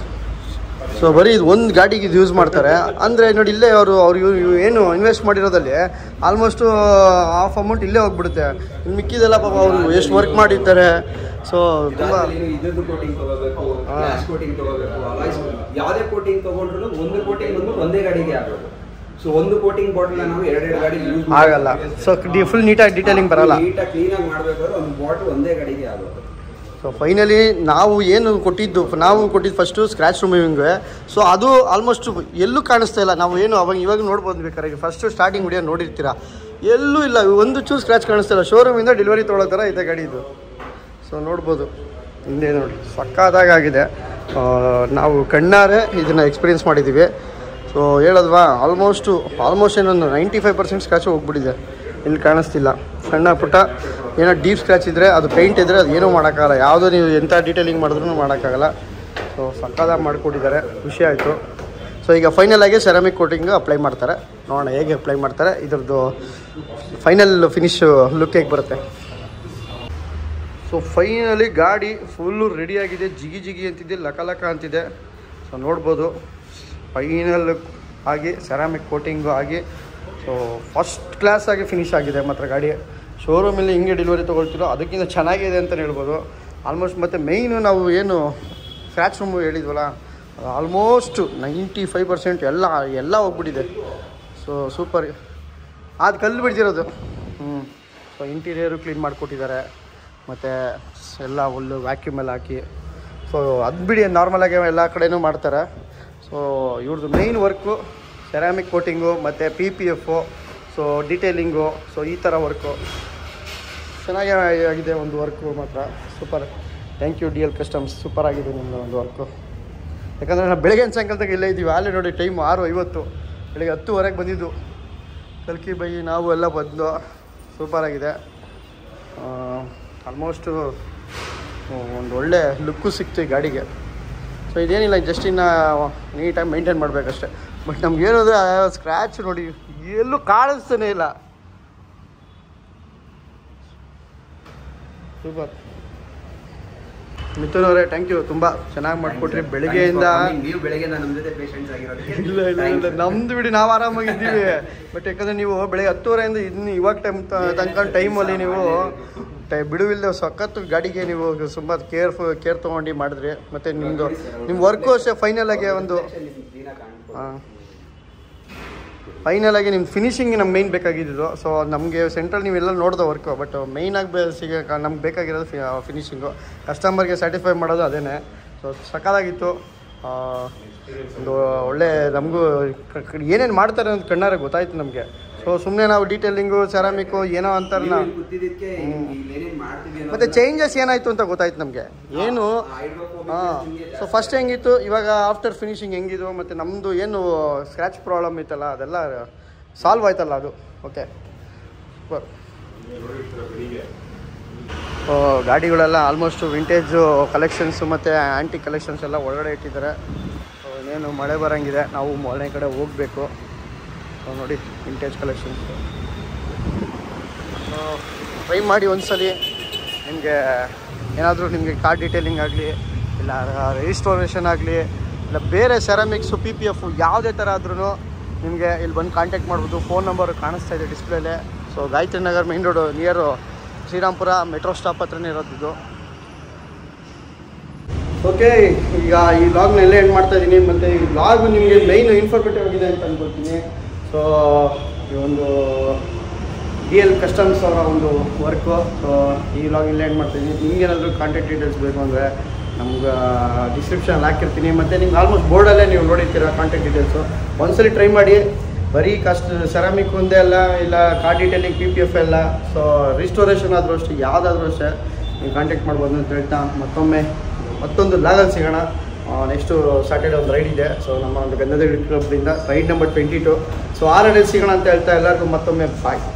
ಸೊ ಬರೀ ಇದು ಒಂದು ಗಾಡಿಗೆ ಇದು ಯೂಸ್ ಮಾಡ್ತಾರೆ ಅಂದರೆ ನೋಡಿ ಇಲ್ಲೇ ಅವರು ಅವ್ರು ಇವ್ರು ಇವ್ರು ಏನು ಇನ್ವೆಸ್ಟ್ ಮಾಡಿರೋದಲ್ಲಿ ಆಲ್ಮೋಸ್ಟ್ ಹಾಫ್ ಅಮೌಂಟ್ ಇಲ್ಲೇ ಹೋಗ್ಬಿಡುತ್ತೆ ಇನ್ನು ಮಿಕ್ಕಿದೆಲ್ಲ ಪಾಪ ಅವರು ಎಷ್ಟು ವರ್ಕ್ ಮಾಡಿರ್ತಾರೆ ಸೊ ತುಂಬ ಇದ್ರದ್ದು ಕೋಟಿಂಗ್ ತಗೋಬೇಕು ಹಾ. ಗ್ಲಾಸ್ ಕೋಟಿಂಗ್ ತಗೋಬೇಕು ಅಲಾಯ್ಸ್ ಯಾವುದೇ ಕೋಟಿಂಗ್ ತಗೊಂಡ್ರು ಒಂದು ಕೋಟಿಂಗ್ ಬಂದ್ಬಿಟ್ಟು ಒಂದೇ ಗಾಡಿಗೆ ಆಗಬೇಕು ಸೊ ಒಂದು ಕೋಟಿಂಗ್ ಬಾಟಲ್ ನಾವು ಎರಡೆರಡು ಗಾಡಿ ಯೂಸ್ ಆಗಲ್ಲ ಸೊ ಫುಲ್ ನೀಟಾಗಿ ಡೀಟೇಲಿಂಗ್ ಬರಲ್ಲ ನೀಟಾಗಿ ಕ್ಲೀನಾಗಿ ಮಾಡ್ಬೇಕಾದ್ರೆ ಒಂದು ಬಾಟಲ್ ಒಂದೇ ಗಾಡಿಗೆ ಆಗೋದು ಸೊ ಫೈನಲಿ ನಾವು ಏನು ಕೊಟ್ಟಿದ್ದು ನಾವು ಕೊಟ್ಟಿದ್ದು ಫಸ್ಟು ಸ್ಕ್ರ್ಯಾಚ್ ರಿಮೂವಿಂಗ್ಗೆ ಸೊ ಅದು ಆಲ್ಮೋಸ್ಟ್ ಎಲ್ಲೂ ಕಾಣಿಸ್ತಾ ಇಲ್ಲ ನಾವು ಏನು ಅವಾಗ ಇವಾಗ ನೋಡ್ಬೋದು ಬೇಕಾದ್ರೆ ಫಸ್ಟು ಸ್ಟಾರ್ಟಿಂಗ್ ವಿಡಿಯೋ ನೋಡಿರ್ತೀರಾ ಎಲ್ಲೂ ಇಲ್ಲ ಒಂದು ಚೂರು ಸ್ಕ್ರ್ಯಾಚ್ ಕಾಣಿಸ್ತಾ ಇಲ್ಲ ಶೋರೂಮಿಂದ ಡೆಲಿವರಿ ತೊಗೊಳ್ಳೋ ಥರ ಇದೆ ಗಾಡಿ ಇದು ಸೊ ನೋಡ್ಬೋದು ಹಿಂದೆ ನೋಡಿ ಸಕ್ಕತ್ತಾಗಿ ಆಗಿದೆ ಆ, ನಾವು ಕಣ್ಣಾರೆ ಇದನ್ನು ಎಕ್ಸ್ಪೀರಿಯೆನ್ಸ್ ಮಾಡಿದ್ದೀವಿ ಸೊ ಹೇಳೋದ್ವಾ ಆಲ್ಮೋಸ್ಟು ಆಲ್ಮೋಸ್ಟ್ ಏನೊಂದು ನೈಂಟಿ ಫೈವ್ ಪರ್ಸೆಂಟ್ ಸ್ಕ್ರ್ಯಾಚು ಹೋಗ್ಬಿಟ್ಟಿದೆ ಇಲ್ಲಿ ಕಾಣಿಸ್ತಿಲ್ಲ ಸಣ್ಣ ಪುಟ್ಟ ಏನೋ ಡೀಪ್ ಸ್ಕ್ರ್ಯಾಚ್ ಇದ್ದರೆ ಅದು ಪೇಂಟ್ ಇದ್ದರೆ ಅದು ಏನೂ ಮಾಡೋಕ್ಕಾಗಲ್ಲ ಯಾವುದೋ ನೀವು ಎಂಥ ಡೀಟೇಲಿಂಗ್ ಮಾಡಿದ್ರೂ ಮಾಡೋಕ್ಕಾಗಲ್ಲ ಸೊ ಸಕ್ಕದಾಗಿ ಮಾಡಿಕೊಟ್ಟಿದ್ದಾರೆ ಖುಷಿ ಆಯಿತು ಸೊ ಈಗ ಫೈನಲ್ ಆಗಿ ಸೆರಾಮಿಕ್ ಕೋಟಿಂಗ್ ಅಪ್ಲೈ ಮಾಡ್ತಾರೆ ನೋಡೋಣ ಹೇಗೆ ಅಪ್ಲೈ ಮಾಡ್ತಾರೆ ಇದ್ರದ್ದು ಫೈನಲ್ ಫಿನಿಶ್ ಲುಕ್ ಹೇಗೆ ಬರುತ್ತೆ ಸೊ ಫೈನಲಿ ಗಾಡಿ ಫುಲ್ಲು ರೆಡಿಯಾಗಿದೆ ಜಿಗಿ ಜಿಗಿ ಅಂತಿದೆ ಲಕ ಲಕ ಅಂತಿದೆ ಸೊ ನೋಡ್ಬೋದು ಫೈನಲ್ ಆಗಿ ಸೆರಾಮಿಕ್ ಕೋಟಿಂಗು ಆಗಿ ಸೊ ಫಸ್ಟ್ ಕ್ಲಾಸಾಗಿ ಫಿನಿಶ್ ಆಗಿದೆ ಮಾತ್ರ ಗಾಡಿ ಶೋರೂಮಲ್ಲಿ ಹಿಂಗೆ ಡೆಲಿವರಿ ತೊಗೊಳ್ತಿರೋ ಅದಕ್ಕಿಂತ ಚೆನ್ನಾಗಿದೆ ಅಂತಲೇ ಹೇಳ್ಬೋದು ಆಲ್ಮೋಸ್ಟ್ ಮತ್ತು ಮೇಯ್ನು ನಾವು ಏನು ಸ್ಕ್ರ್ಯಾಚ್ ರೂಮು ಹೇಳಿದ್ವಲ್ಲ ಆಲ್ಮೋಸ್ಟ್ ನೈಂಟಿ ಫೈವ್ ಪರ್ಸೆಂಟ್ ಎಲ್ಲ ಎಲ್ಲ ಹೋಗ್ಬಿಟ್ಟಿದೆ ಸೊ ಸೂಪರ್ ಅದು ಕಲ್ಲು ಬಿಡ್ತಿರೋದು ಹ್ಞೂ ಸೊ ಇಂಟೀರಿಯರು ಕ್ಲೀನ್ ಮಾಡಿಕೊಟ್ಟಿದ್ದಾರೆ ಮತ್ತು ಎಲ್ಲ ಹುಲ್ಲು ವ್ಯಾಕ್ಯೂಮ್ ಎಲ್ಲ ಹಾಕಿ ಸೊ ಅದು ಬಿಡಿ ನಾರ್ಮಲಾಗಿ ಎಲ್ಲ ಕಡೆನೂ ಮಾಡ್ತಾರೆ ಸೊ ಇವ್ರದ್ದು ಮೇಯ್ನ್ ವರ್ಕು ಸೆರಾಮಿಕ್ ಕೋಟಿಂಗು ಮತ್ತು P P F so detailing so ಈ ಥರ ವರ್ಕು ಚೆನ್ನಾಗಿ ಆಗಿದೆ ಒಂದು ವರ್ಕು ಮಾತ್ರ super thank you D L customs super ಆಗಿದೆ ನಿಮ್ಮದು ಒಂದು ವರ್ಕು ಯಾಕಂದರೆ ನಾವು ಬೆಳಗ್ಗೆ ಸಾಯಂಕಾಲದಾಗ ಇಲ್ಲೇ ಇದ್ದೀವಿ ಅಲ್ಲೇ ನೋಡಿ ಟೈಮ್ ಆರು ಐವತ್ತು ಬೆಳಗ್ಗೆ ಹತ್ತುವರೆಗೆ ಬಂದಿದ್ದು ಕಲ್ಕಿ ಬೈ ನಾವು ಎಲ್ಲ ಬಂದು ಸೂಪರಾಗಿದೆ ಆಲ್ಮೋಸ್ಟು ಒಂದು ಒಳ್ಳೆ ಲುಕ್ಕು ಸಿಕ್ತು ಈ ಗಾಡಿಗೆ ಸೊ ಇದೇನಿಲ್ಲ ಜಸ್ಟ್ ಇನ್ನು ನೀಟಾಗಿ ಮೇಂಟೈನ್ ಮಾಡಬೇಕಷ್ಟೆ ಬಟ್ ನಮ್ಗೆ ಏನಂದರೆ ಸ್ಕ್ರ್ಯಾಚ್ ನೋಡಿ ಎಲ್ಲೂ ಕಾಣಿಸ್ತಾನೆ ಇಲ್ಲ ಸೂಪರ್ ಮಿಥುನ್ ಅವರೇ ಥ್ಯಾಂಕ್ ಯು ತುಂಬ ಚೆನ್ನಾಗಿ ಮಾಡಿಕೊಟ್ರಿ ಬೆಳಿಗ್ಗೆಯಿಂದ ನೀವು ಬೆಳಗ್ಗೆ ನಮ್ಮ ಜೊತೆ ಪೇಷಂಟ್ಸ್ ಆಗಿರೋದಕ್ಕೆ ಇಲ್ಲ ಇಲ್ಲ ಇಲ್ಲ ನಮ್ದು ಬಿಡಿ ನಾವು ಆರಾಮಾಗಿದ್ದೀವಿ ಬಟ್ ಯಾಕಂದ್ರೆ ನೀವು ಬೆಳಗ್ಗೆ ಹತ್ತುವರೆಯಿಂದ ಇನ್ನು ಇವಾಗ ಟೈಮ್ ತನಕ ಟೈಮಲ್ಲಿ ನೀವು ಟೈ ಬಿಡುವಿಲ್ಲದೆ ಸಖತ್ತು ಗಾಡಿಗೆ ನೀವು ತುಂಬ ಕೇರ್ ಕೇರ್ ತೊಗೊಂಡು ಮಾಡಿದ್ರಿ ಮತ್ತು ನಿಮ್ಮದು ನಿಮ್ಮ ವರ್ಕು ಅಷ್ಟೇ ಫೈನಲ್ ಆಗಿ ಒಂದು ದಿನ ಕಾಣ್ಬೋದು ಹಾಂ ಫೈನಲ್ ಆಗಿ ನಿಮ್ಮ ಫಿನಿಶಿಂಗ್ ನಮ್ಗೆ ಮೇಯ್ನ್ ಬೇಕಾಗಿದ್ದು ಸೊ ನಮಗೆ ಸೆಂಟ್ರಲ್ ನೀವೆಲ್ಲ ನೋಡ್ದೆ ವರ್ಕು ಬಟ್ ಮೇಯ್ನಾಗಿ ಬೇ ಸಿಗ ನಮ್ಗೆ ಬೇಕಾಗಿರೋದು ಫಿನಿಶಿಂಗು ಕಸ್ಟಮರ್ಗೆ ಸ್ಯಾಟಿಸ್ಫೈ ಮಾಡೋದು ಅದೇನೆ ಸೊ ಸಕ್ಕದಾಗಿತ್ತು ಆ, ಒಂದು ಒಳ್ಳೆ ನಮಗೂ ಏನೇನು ಮಾಡ್ತಾರೆ ಅಂತ ಕಣ್ಣಾರೆ ಗೊತ್ತಾಯ್ತು ನಮಗೆ ಸೊ ಸುಮ್ಮನೆ ನಾವು ಡೀಟೇಲಿಂಗು ಸೆರಾಮಿಕ್ಕು ಏನೋ ಅಂತಾರೆ ನೀವು ನಾವು ಇಲ್ಲಿ ಕೂತಿದ್ದಕ್ಕೆ ಏನೇನು ಮಾಡ್ತೀವಿ ಅನ್ನೋದನ್ನ- ಮತ್ತು ಚೇಂಜಸ್ ಏನಾಯಿತು ಅಂತ ಗೊತ್ತಾಯ್ತು ನಮಗೆ ಏನು ಆ hydrophobic ಹಾಂ ನಿಮ್ಗೆ ಸೊ ಫಸ್ಟ್ ಹೆಂಗಿತ್ತು ಇವಾಗ ಆಫ್ಟರ್ ಫಿನಿಶಿಂಗ್ ಹೆಂಗಿದು ಮತ್ತು ನಮ್ಮದು ಏನು ಸ್ಕ್ರ್ಯಾಚ್ ಪ್ರಾಬ್ಲಮ್ ಇತ್ತಲ್ಲ ಅದೆಲ್ಲ ಸಾಲ್ವ್ ಆಯ್ತಲ್ಲ ಅದು ಓಕೆ ಸೂಪರ್ ಬೆಳಿಗ್ಗೆ ಗಾಡಿಗಳೆಲ್ಲ ಆಲ್ಮೋಸ್ಟ್ ವಿಂಟೇಜು ಕಲೆಕ್ಷನ್ಸು ಮತ್ತು ಆ್ಯಂಟಿ ಕಲೆಕ್ಷನ್ಸ್ ಎಲ್ಲ ಒಳಗಡೆ ಇಟ್ಟಿದ್ದಾರೆ ಸೊ ಇನ್ನೇನು ಮಳೆ ಬರೋಂಗಿದೆ ನಾವು ಮನೆ ಕಡೆ ಹೋಗಬೇಕು ನೋಡಿ ವಿಂಟೇಜ್ ಕಲೆಕ್ಷನ್ಸ್ ಟ್ರೈ ಮಾಡಿ ಒಂದ್ಸಲಿ ನಿಮಗೆ ಏನಾದರೂ ನಿಮಗೆ ಕಾರ್ ಡೀಟೇಲಿಂಗ್ ಆಗಲಿ ಇಲ್ಲ ರಿಜಿಸ್ಟೋರೇಷನ್ ಆಗಲಿ ಇಲ್ಲ ಬೇರೆ ಸೆರಾಮಿಕ್ಸು ಪಿ ಪಿ ಎಫು ಯಾವುದೇ ಥರ ಆದ್ರೂ ನಿಮಗೆ ಇಲ್ಲಿ ಬಂದು ಕಾಂಟ್ಯಾಕ್ಟ್ ಮಾಡ್ಬೋದು ಫೋನ್ ನಂಬರ್ ಕಾಣಿಸ್ತಾ ಇದೆ ಡಿಸ್ಪ್ಲೇಲೆ so Gayatri Nagar main road near Shrirampura metro stop ಹತ್ರನೇ ಇರೋದು ಇದು ಓಕೆ ಈಗ ಈ ಲಾಗ್ನ ಎಲ್ಲೇ ಎಂಡ್ ಮಾಡ್ತಾ ಇದ್ದೀನಿ ಮತ್ತು ಈ ಲಾಗ್ ನಿಮಗೆ ಮೈನ್ ಇನ್ಫಾರ್ಮೇಟಿವ್ ಆಗಿದೆ ಅಂತ ಅನ್ಕೊಳ್ತೀನಿ ಸೊ ಈ ಒಂದು ಡಿ ಎಲ್ ಕಸ್ಟಮ್ಸ್ ಅವರ ಒಂದು ವರ್ಕು ಸೊ ಈ ಲಾಗ್ ಇಲ್ಲೇ ಎಂಡ್ ಮಾಡ್ತಾ ಇದ್ದೀನಿ ನಿಮ್ಗೆ ಏನಾದರೂ ಕಾಂಟ್ಯಾಕ್ಟ್ ಡೀಟೇಲ್ಸ್ ಬೇಕು ಅಂದರೆ ನಮ್ಗೆ ಡಿಸ್ಕ್ರಿಪ್ಷನ್ ಹಾಕಿರ್ತೀನಿ ಮತ್ತು ನಿಮ್ಗೆ ಆಲ್ಮೋಸ್ಟ್ ಬೋರ್ಡಲ್ಲೇ ನೀವು ನೋಡಿರ್ತೀರ ಕಾಂಟ್ಯಾಕ್ಟ್ ಡೀಟೇಲ್ಸು ಒಂದ್ಸಲಿ ಟ್ರೈ ಮಾಡಿ ಬರೀ ಕಸ್ಟ್ ಸೆರಾಮಿಕ್ ಒಂದೇ ಅಲ್ಲ ಇಲ್ಲ car detailing P P F ಎಲ್ಲ ಸೊ ರಿಸ್ಟೋರೇಷನ್ ಆದರೂ ಅಷ್ಟೇ ಯಾವುದಾದ್ರೂ ಅಷ್ಟೇ ನೀವು ಕಾಂಟ್ಯಾಕ್ಟ್ ಮಾಡ್ಬೋದು ಅಂತ ಹೇಳ್ತಾ ಮತ್ತೊಮ್ಮೆ ಮತ್ತೊಂದು ಲಾಗಲ್ಲಿ ಸಿಗೋಣ ನೆಕ್ಸ್ಟು ಸ್ಯಾಟರ್ಡೆ ಒಂದು ರೈಡ್ ಇದೆ ಸೊ ನಮ್ಮ ಒಂದು ಗಂಧದ ಕ್ಲಬ್ನಿಂದ ride number twenty two so ಆ ರೈಡಲ್ಲಿ ಸಿಗೋಣ ಅಂತ ಹೇಳ್ತಾ ಎಲ್ಲರಿಗೂ ಮತ್ತೊಮ್ಮೆ ಬಾಯ್